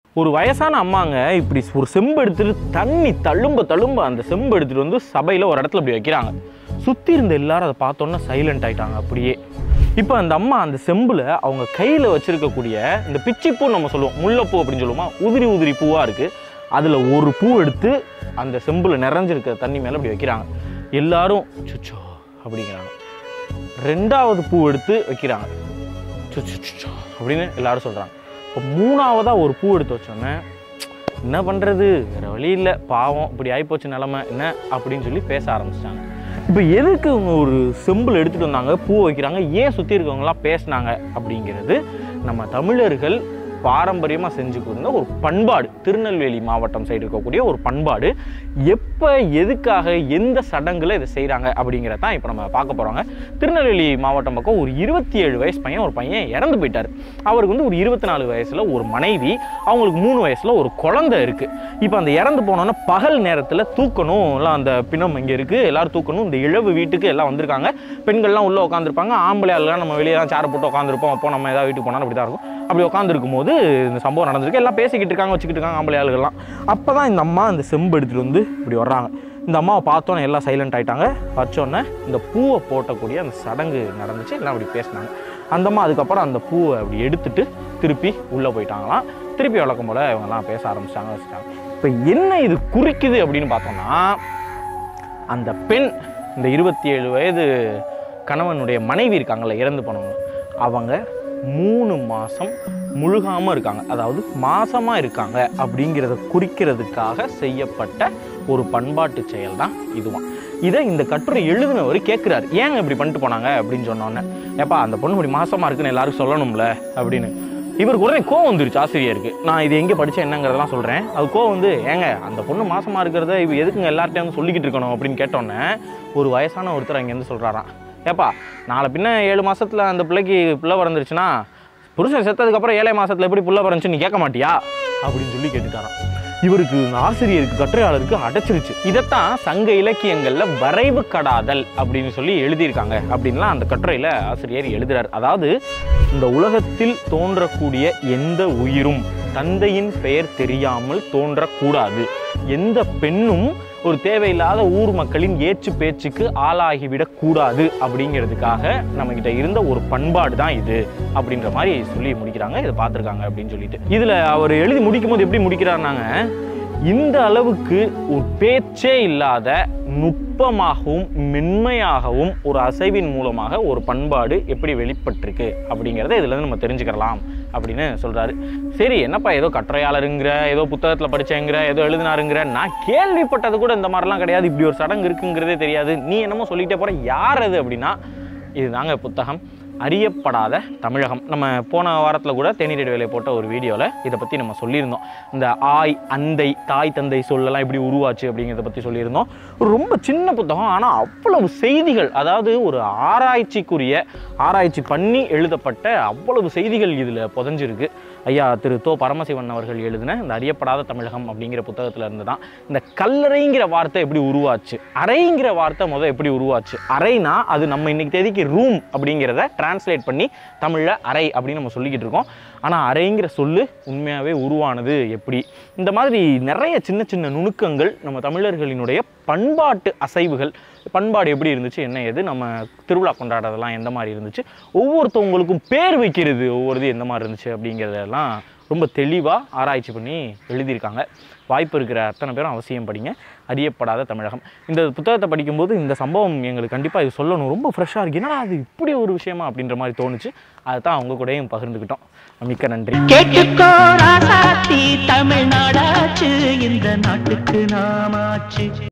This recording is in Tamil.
ஒரு வயசான அம்மாங்க இப்படி ஒரு செம்பு எடுத்துட்டு தண்ணி தழும்ப தழும்ப அந்த செம்பு எடுத்துட்டு வந்து சபையில் ஒரு இடத்துல இப்படி வைக்கிறாங்க சுற்றி இருந்த எல்லாரும் அதை பார்த்தோன்னே சைலண்ட் ஆயிட்டாங்க அப்படியே இப்போ அந்த அம்மா அந்த செம்பில் அவங்க கையில் வச்சிருக்கக்கூடிய இந்த பிச்சிப்பூ நம்ம சொல்லுவோம் முல்லைப்பூ அப்படின்னு சொல்லுவோமா உதிரி உதிரி பூவாக இருக்குது அதில் ஒரு பூ எடுத்து அந்த செம்பில் நிறைஞ்சிருக்க தண்ணி மேலே இப்படி வைக்கிறாங்க எல்லாரும் சுச்சோ அப்படிங்கிறாங்க ரெண்டாவது பூ எடுத்து வைக்கிறாங்க சுச்சு சுச்சோ அப்படின்னு எல்லாரும் சொல்கிறாங்க இப்போ மூணாவதாக ஒரு பூ எடுத்து வச்சோன்னே என்ன பண்ணுறது வேறு வழி இல்லை பாவம் இப்படி ஆகிப்போச்சு நிலமை என்ன அப்படின்னு சொல்லி பேச ஆரம்பிச்சிட்டாங்க இப்போ எதுக்கு இவங்க ஒரு செம்பிள் எடுத்துகிட்டு வந்தாங்க பூ வைக்கிறாங்க ஏன் சுற்றி இருக்கவங்களாம் பேசுனாங்க அப்படிங்கிறது நம்ம தமிழர்கள் பாரம்பரியமாக செஞ்சுக்கு இருந்த ஒரு பண்பாடு திருநெல்வேலி மாவட்டம் சைடு இருக்கக்கூடிய ஒரு பண்பாடு எப்போ எதுக்காக எந்த சடங்குல இதை செய்கிறாங்க அப்படிங்கிறத தான் இப்போ நம்ம பார்க்க போகிறோங்க திருநெல்வேலி மாவட்டம் பக்கம் ஒரு இருபத்தி ஏழு வயசு பையன் ஒரு பையன் இறந்து போயிட்டார் அவருக்கு வந்து ஒரு இருபத்தி நாலு வயசில் ஒரு மனைவி அவங்களுக்கு மூணு வயசில் ஒரு குழந்தை இருக்குது இப்போ அந்த இறந்து போனோன்னா பகல் நேரத்தில் தூக்கணும் எல்லாம் அந்த பிணம் இங்கே இருக்குது எல்லாரும் தூக்கணும் இந்த இழவு வீட்டுக்கு எல்லாம் வந்திருக்காங்க பெண்கள்லாம் உள்ளே உட்காந்துருப்பாங்க ஆம்பளை ஆளுலாம் நம்ம வெளியே தான் சேரை போட்டு உட்காந்துருப்போம் அப்போ நம்ம ஏதாவது வீட்டுக்கு போனாலும் அப்படி தான் இருக்கும் அப்படி உட்காந்துருக்கும் போது இந்த சம்பவம் நடந்திருக்கு எல்லாம் பேசிக்கிட்டு இருக்காங்க வச்சுக்கிட்டு இருக்காங்க ஆம்பளை ஆளுகள்லாம் அப்போ தான் இந்த அம்மா இந்த செம்பு எடுத்துகிட்டு வந்து இப்படி வர்றாங்க இந்த அம்மாவை பார்த்தோன்னே எல்லாம் சைலண்ட் ஆயிட்டாங்க வச்சோன்னே இந்த பூவை போட்டக்கூடிய அந்த சடங்கு நடந்துச்சு எல்லாம் அப்படி பேசினாங்க அந்த அம்மா அதுக்கப்புறம் அந்த பூவை அப்படி எடுத்துட்டு திருப்பி உள்ளே போயிட்டாங்களாம் திருப்பி வழக்கம் போல் இவங்கெல்லாம் பேச ஆரம்பிச்சிட்டாங்க வச்சுட்டாங்க இப்போ என்ன இது குறிக்குது அப்படின்னு பார்த்தோம்னா அந்த பெண் இந்த இருபத்தி ஏழு வயது கணவனுடைய மனைவி இருக்காங்கல்ல இறந்து போனவங்க அவங்க மூணு மாதம் முழுகாமல் இருக்காங்க அதாவது மாசமாக இருக்காங்க அப்படிங்கிறத குறிக்கிறதுக்காக செய்யப்பட்ட ஒரு பண்பாட்டு செயல் தான் இதுவான் இதை இந்த கட்டுரை எழுதினவர் கேட்குறாரு ஏங்க இப்படி பண்ணிட்டு போனாங்க அப்படின்னு சொன்னோன்னே ஏப்பா அந்த பொண்ணு இப்படி மாசமாக இருக்குன்னு எல்லாருக்கும் சொல்லணும்ல அப்படின்னு இவருக்கு உடனே கோவம் வந்துருச்சு ஆசிரியருக்கு நான் இது எங்கே படித்தேன் என்னங்கிறதெல்லாம் சொல்கிறேன் அது கோவம் வந்து ஏங்க அந்த பொண்ணு மாசமாக இருக்கிறத இவ எதுக்குங்க எல்லார்ட்டையும் வந்து சொல்லிக்கிட்டு இருக்கணும் அப்படின்னு கேட்டோன்னே ஒரு வயசான ஒருத்தர் அங்கேருந்து சொல்கிறாராம் ஏப்பா நாளை பின்ன ஏழு மாசத்துல அந்த பிள்ளைக்கு பிள்ளை பிறந்துருச்சுன்னா புருஷன் செத்ததுக்கப்புறம் ஏழை மாசத்துல எப்படி புள்ள பிறந்துச்சு நீ கேட்க மாட்டியா அப்படின்னு சொல்லி கேட்டுட்டாராம் இவருக்கு இந்த ஆசிரியருக்கு கட்டுரையாளருக்கு அடைச்சிருச்சு இதைத்தான் சங்க இலக்கியங்கள்ல வரைவு கடாதல் அப்படின்னு சொல்லி எழுதியிருக்காங்க அப்படின்லாம் அந்த கட்டுரையில ஆசிரியர் எழுதுறார் அதாவது இந்த உலகத்தில் தோன்றக்கூடிய எந்த உயிரும் தந்தையின் பெயர் தெரியாமல் தோன்றக்கூடாது எந்த பெண்ணும் ஒரு தேவையில்லாத ஊர் மக்களின் ஏச்சு பேச்சுக்கு ஆளாகிவிடக் கூடாது அப்படிங்கிறதுக்காக நம்ம கிட்ட இருந்த ஒரு பண்பாடு தான் இது அப்படின்ற மாதிரி சொல்லி முடிக்கிறாங்க இதை பார்த்துருக்காங்க அப்படின்னு சொல்லிட்டு இதுல அவர் எழுதி முடிக்கும் போது எப்படி முடிக்கிறாருனாங்க இந்த அளவுக்கு ஒரு பேச்சே இல்லாத நுட்பமாகவும் மென்மையாகவும் ஒரு அசைவின் மூலமாக ஒரு பண்பாடு எப்படி வெளிப்பட்டிருக்கு அப்படிங்கிறத இதுல இருந்து நம்ம தெரிஞ்சுக்கலாம் அப்படின்னு சொல்றாரு சரி என்னப்பா ஏதோ கட்டுரையாளருங்கிற ஏதோ புத்தகத்தில் படிச்சேங்கிற ஏதோ எழுதினாருங்கிற நான் கேள்விப்பட்டது கூட இந்த மாதிரிலாம் கிடையாது இப்படி ஒரு சடங்கு இருக்குங்கிறதே தெரியாது நீ என்னமோ சொல்லிட்டே போற யார் அது அப்படின்னா இதுதாங்க புத்தகம் அறியப்படாத தமிழகம் நம்ம போன வாரத்தில் கூட தேநீர் வேலை போட்ட ஒரு வீடியோவில் இதை பற்றி நம்ம சொல்லியிருந்தோம் இந்த ஆய் அந்தை தாய் தந்தை சொல்லலாம் எப்படி உருவாச்சு அப்படிங்கிறத பற்றி சொல்லியிருந்தோம் ஒரு ரொம்ப சின்ன புத்தகம் ஆனால் அவ்வளவு செய்திகள் அதாவது ஒரு ஆராய்ச்சிக்குரிய ஆராய்ச்சி பண்ணி எழுதப்பட்ட அவ்வளவு செய்திகள் இதில் புதஞ்சிருக்கு ஐயா திரு தோ பரமசிவன் அவர்கள் எழுதின இந்த அறியப்படாத தமிழகம் அப்படிங்கிற புத்தகத்தில் இருந்து தான் இந்த கல்லறைங்கிற வார்த்தை எப்படி உருவாச்சு அறைங்கிற வார்த்தை முதல் எப்படி உருவாச்சு அறைனா அது நம்ம இன்னைக்கு தேதிக்கு ரூம் அப்படிங்கிறத டிரான்ஸ்லேட் பண்ணி தமிழில் அறை அப்படின்னு நம்ம சொல்லிக்கிட்டு இருக்கோம் ஆனால் அறைங்கிற சொல்லு உண்மையாகவே உருவானது எப்படி இந்த மாதிரி நிறைய சின்ன சின்ன நுணுக்கங்கள் நம்ம தமிழர்களினுடைய பண்பாட்டு அசைவுகள் பண்பாடு எப்படி இருந்துச்சு என்ன ஏது நம்ம திருவிழா கொண்டாடுறதெல்லாம் எந்த மாதிரி இருந்துச்சு ஒவ்வொருத்தவங்களுக்கும் பேர் வைக்கிறது ஒவ்வொரு இது எந்த மாதிரி இருந்துச்சு அப்படிங்கிறதெல்லாம் ரொம்ப தெளிவாக ஆராய்ச்சி பண்ணி எழுதியிருக்காங்க வாய்ப்பு இருக்கிற அத்தனை பேரும் அவசியம் படிங்க அறியப்படாத தமிழகம் இந்த புத்தகத்தை படிக்கும்போது இந்த சம்பவம் எங்களுக்கு கண்டிப்பாக இது சொல்லணும் ரொம்ப ஃப்ரெஷ்ஷாக இருக்கு என்னடா அது இப்படி ஒரு விஷயமா அப்படின்ற மாதிரி தோணுச்சு அதை தான் அவங்க கூடயும் பகிர்ந்துக்கிட்டோம் மிக்க நன்றி கேட்டுக்கோ ராசாத்தி தமிழ்நாடாச்சு இந்த நாட்டுக்கு நாமாச்சு